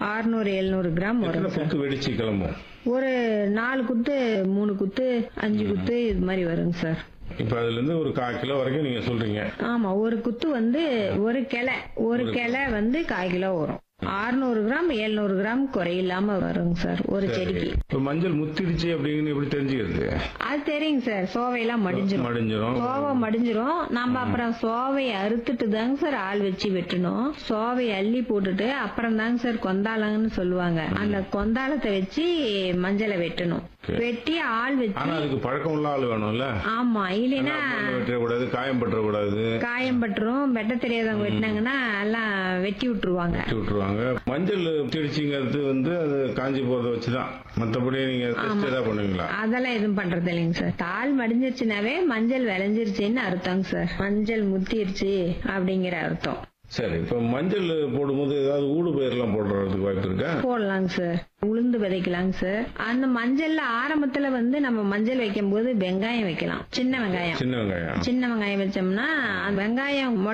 600 எழுநூறு கிராம் எத்தனை வரும் சார் குத்து வெடிச்சு கிளம்பும் ஒரு நாலு குத்து மூணு குத்து அஞ்சு குத்து இது மாதிரி வருங்க சார் இப்ப அதுல இருந்து ஒரு கால் கிலோ வரைக்கும் நீங்க சொல்றீங்க ஆமா ஒரு குத்து வந்து ஒரு கிளை ஒரு கிளை வந்து கால் கிலோ வரும் 600 கிராம் 700 கிராம் குறையில்லாம வருங்க சார் ஒரு செடிக்கு இப்ப மஞ்சள் முத்திடுச்சு அப்படின்னு எப்படி தெரிஞ்சுக்கிறது அது தெரியுங்க சார் சோவையெல்லாம் மடிஞ்சிரும் மடிஞ்சிரும் சோவை மடிஞ்சிரும் நம்ம அப்புறம் சோவையை அறுத்துட்டு தாங்க சார் ஆள் வச்சு வெட்டணும் சோவையை அள்ளி போட்டுட்டு அப்புறம் தாங்க சார் கொந்தாளங்கன்னு சொல்லுவாங்க அந்த கொந்தாளத்தை வச்சு மஞ்சளை வெட்டணும் வெட்டி ஆள் வச்சு ஆனா அதுக்கு பழக்கம் உள்ள ஆள் வேணும்ல ஆமா இல்லைன்னா வெட்டக்கூடாது காயம் பற்றக்கூடாது காயம் பட்டுரும் வெட்ட தெரியாதவங்க வெட்டினாங்கன்னா எல்லாம் வெட்டி விட்டுருவாங்க வெட்டி விட்டுருவாங்க மஞ்சள் முத்திடுச்சுங்கிறது வந்து அது காஞ்சி போறத வச்சுதான் மத்தபடி நீங்க டெஸ்ட் ஏதாவது பண்ணுவீங்களா அதெல்லாம் எதுவும் பண்றது இல்லைங்க சார் தாள் மடிஞ்சிருச்சுனாவே மஞ்சள் விளைஞ்சிருச்சுன்னு அர்த்தங்க சார் மஞ்சள் முத்திருச்சு அப்படிங்கிற அர்த்தம் சரி இப்ப மஞ்சள் போடும்போது ஏதாவது ஊடு பயிரெல்லாம் போடுறதுக்கு வாய்ப்பு இருக்கா போடலாங்க சார் உளுந்து விதைக்கலாங்க சார் அந்த மஞ்சள்ல ஆரம்பத்துல வந்து நம்ம மஞ்சள் வைக்கும் போது வெங்காயம் வைக்கலாம் சின்ன வெங்காயம் சின்ன வெங்காயம் சின்ன வெங்காயம் வச்சோம்னா அந்த வெங்காயம்